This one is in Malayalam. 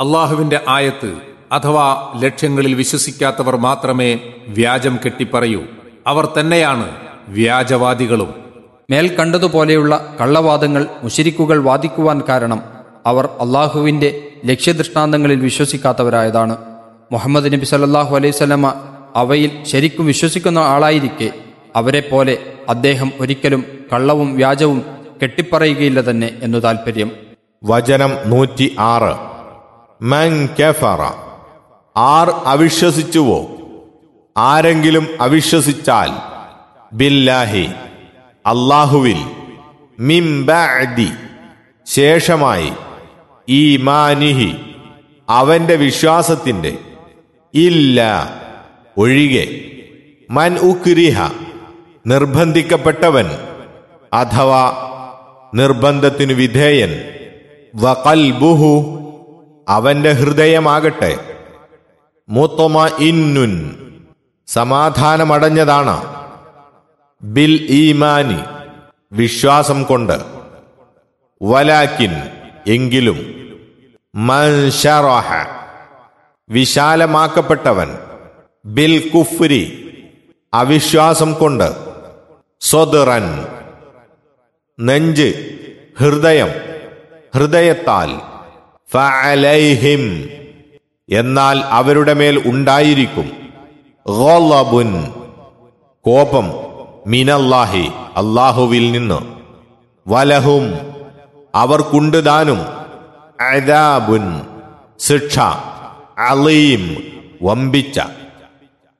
അള്ളാഹുവിന്റെ ആയത്ത് അഥവാ ലക്ഷ്യങ്ങളിൽ വിശ്വസിക്കാത്തവർ മാത്രമേ വ്യാജം കെട്ടിപ്പറയൂ അവർ തന്നെയാണ് വ്യാജവാദികളും മേൽ കണ്ടതുപോലെയുള്ള കള്ളവാദങ്ങൾ മുശിരിക്കുകൾ വാദിക്കുവാൻ കാരണം അവർ അള്ളാഹുവിന്റെ ലക്ഷ്യദൃഷ്ടാന്തങ്ങളിൽ വിശ്വസിക്കാത്തവരായതാണ് മുഹമ്മദ് നബി സല്ലല്ലാഹു അലൈഹി സ്വലമ അവയിൽ ശരിക്കും വിശ്വസിക്കുന്ന ആളായിരിക്കെ അവരെപ്പോലെ അദ്ദേഹം ഒരിക്കലും കള്ളവും വ്യാജവും കെട്ടിപ്പറയുകയില്ല തന്നെ എന്നു താൽപ്പര്യം വചനം നൂറ്റി ആറ് മൻ കഫറ ആർ അവിശ്വസിച്ചുവോ ആരെങ്കിലും അവിശ്വസിച്ചാൽ ബില്ലാഹി അള്ളാഹുവിൽ മിംബഅദി ശേഷമായി ഈമാനിഹി അവന്റെ വിശ്വാസത്തിന്റെ ഇല്ല ഒഴികെ മൻ ഉക്രിഹ നിർബന്ധിക്കപ്പെട്ടവൻ അഥവാ നിർബന്ധത്തിനു വിധേയൻ വകൽബുഹു അവന്റെ ഹൃദയമാകട്ടെ മുത്തമ ഇന്നുൻ സമാധാനമടഞ്ഞതാണ് ബിൽ ഈമാനി വിശ്വാസം കൊണ്ട് വലാക്കിൻ എങ്കിലും മൻഷറഹ വിശാലമാക്കപ്പെട്ടവൻ ബിൽ കുഫ്രി അവിശ്വാസം കൊണ്ട് സ്വദറൻ നെഞ്ച് ഹൃദയം ഹൃദയത്താൽ ഫഅലൈഹിം എന്നാൽ അവരുടെ മേൽ ഉണ്ടായിരിക്കും ഗളബുൻ കോപം മിനല്ലാഹി അള്ളാഹുവിൽ നിന്ന് വലഹും അവർക്കുണ്ട് താനും അദാബുൻ ശിക്ഷ അലീം വമ്പിച്ച